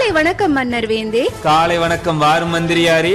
காலை வணக்கம் மன்னர் வேந்தே காலை வணக்கம் வாரும் மந்திரியாரே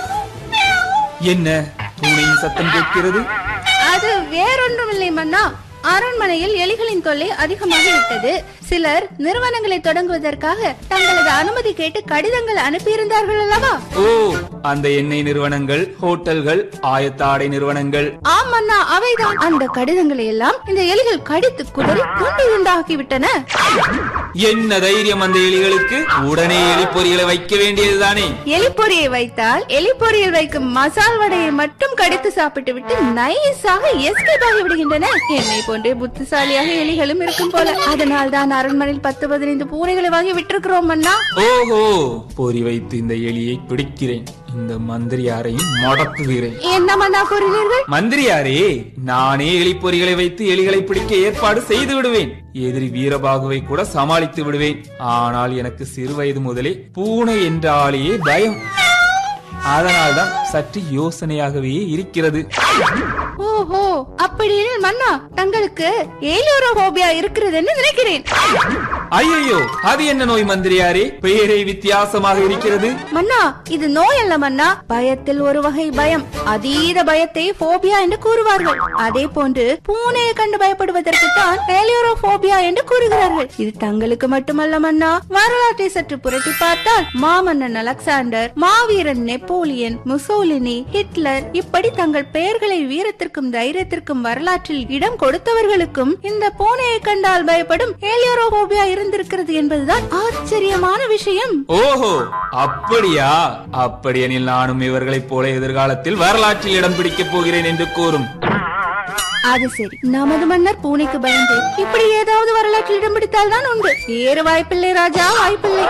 என்ன பூனையின் சத்தம் கேட்கிறது அது வேறொன்றுமில்லை மன்னா அரண்மனையில் எலிகளின் தொல்லை அதிகமாக விட்டது சிலர் நிறுவனங்களை தொடங்குவதற்காக தங்களது அனுமதி கேட்டு கடிதங்கள் அனுப்பியிருந்தார்கள் அல்லவா ஓ அந்த எண்ணெய் நிறுவனங்கள் ஹோட்டல்கள் ஆயத்த ஆடை நிறுவனங்கள் ஆம் மன்னா அவைதான் அந்த கடிதங்களை எல்லாம் இந்த எலிகள் கடித்து குதறி துண்டு துண்டாக்கி விட்டன என்ன தைரியம் அந்த எலிகளுக்கு உடனே எலி பொறிகளை வைக்க வேண்டியதுதானே எலிப்பொரியை வைத்தால் எலிப்பொரியில் வைக்கும் மசால் வடையை மட்டும் கடித்து சாப்பிட்டு விட்டு நைஸாக எஸ்கேப் ஆகி விடுகின்றன என்னை போன்றே புத்திசாலியாக எலிகளும் இருக்கும் போல அதனால் தான் அரண்மனையில் பத்து பதினைந்து பூனைகளை வாங்கி விட்டிருக்கிறோம் மன்னா ஓஹோ பொறி வைத்து இந்த எலியை பிடிக்கிறேன் இந்த மந்திரியாரையும் முடக்குகிறேன் என்ன மன்னா கூறினீர்கள் மந்திரியாரே நானே எலி பொறிகளை வைத்து எலிகளை பிடிக்க ஏற்பாடு செய்து விடுவேன் எதிரி வீரபாகுவை கூட சமாளித்து விடுவேன் ஆனால் எனக்கு சிறு வயது முதலே பூனை என்றாலேயே பயம் அதனால்தான் சற்று யோசனையாகவே இருக்கிறது ஓஹோ அப்படியெனில் மன்னா தங்களுக்கு ஏலியோரோபோபியா இருக்கிறதுன்னு நினைக்கிறேன் ஐயோ அது என்ன நோய் மந்திரியாரே பெயரே வித்தியாசமாக இருக்கிறது மன்னா இது நோய் அல்ல மன்னா பயத்தில் ஒரு வகை பயம் அதீத பயத்தை போபியா என்று கூறுவார்கள் அதே போன்று பூனையை கண்டு பயப்படுவதற்கு தான் ஏலியோரோபோபியா என்று கூறுகிறார்கள் இது தங்களுக்கு மட்டுமல்ல மன்னா வரலாற்றை சற்று புரட்டி பார்த்தால் மாமன்னன் அலெக்சாண்டர் மாவீரன் நெப்போலியன் முசோலினி ஹிட்லர் இப்படி தங்கள் பெயர்களை வீரத்திற்கும் தைரியத்திற்கும் வரலாற்றில் இடம் கொடுத்தவர்களுக்கும் இந்த பூனையை கண்டால் பயப்படும் ஏலியோரோபோபியா இருந்திருக்கிறது என்பதுதான் ஆச்சரியமான விஷயம் ஓஹோ அப்படியா அப்படியெனில் நானும் இவர்களைப் போல எதிர்காலத்தில் வரலாற்றில் இடம் பிடிக்கப் போகிறேன் என்று கூறும் அது சரி நமது மன்னர் பூனைக்கு பயந்து இப்படி ஏதாவது வரலாற்றில் இடம் பிடித்தால் தான் உண்டு வேறு வாய்ப்பில்லை ராஜா வாய்ப்பில்லை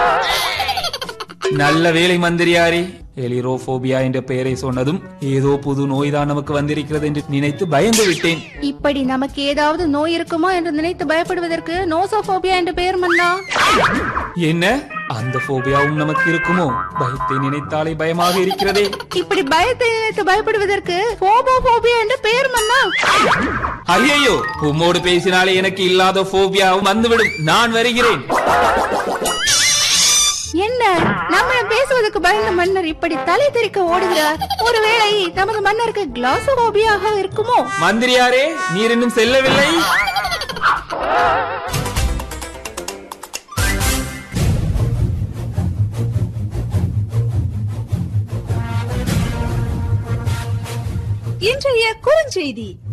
நல்ல வேலை மந்திரியாரே எலிரோபோபியா என்ற பெயரை சொன்னதும் ஏதோ புது நோய்தான் நமக்கு வந்திருக்கிறது என்று நினைத்து பயந்து விட்டேன் இப்படி நமக்கு ஏதாவது நோய் இருக்குமோ என்று நினைத்து பயப்படுவதற்கு நோசோபோபியா என்று பெயர் மன்னா என்ன அந்த போபியாவும் நமக்கு இருக்குமோ பயத்தை நினைத்தாலே பயமாக இருக்கிறதே இப்படி பயத்தை நினைத்து பயப்படுவதற்கு போபோபோபியா என்று பெயர் மன்னா ஐயையோ உம்மோடு பேசினாலே எனக்கு இல்லாத போபியாவும் வந்துவிடும் நான் வருகிறேன் என்ன நம்மிடம் பேசுவதற்கு பயந்த மன்னர் இப்படி தலை தெறிக்க ஓடுகிறார் ஒருவேளை நமது மன்னருக்கு கிளாசோபோபியாக இருக்குமோ மந்திரியாரே நீர் இன்னும் செல்லவில்லை இன்றைய குறுஞ்செய்தி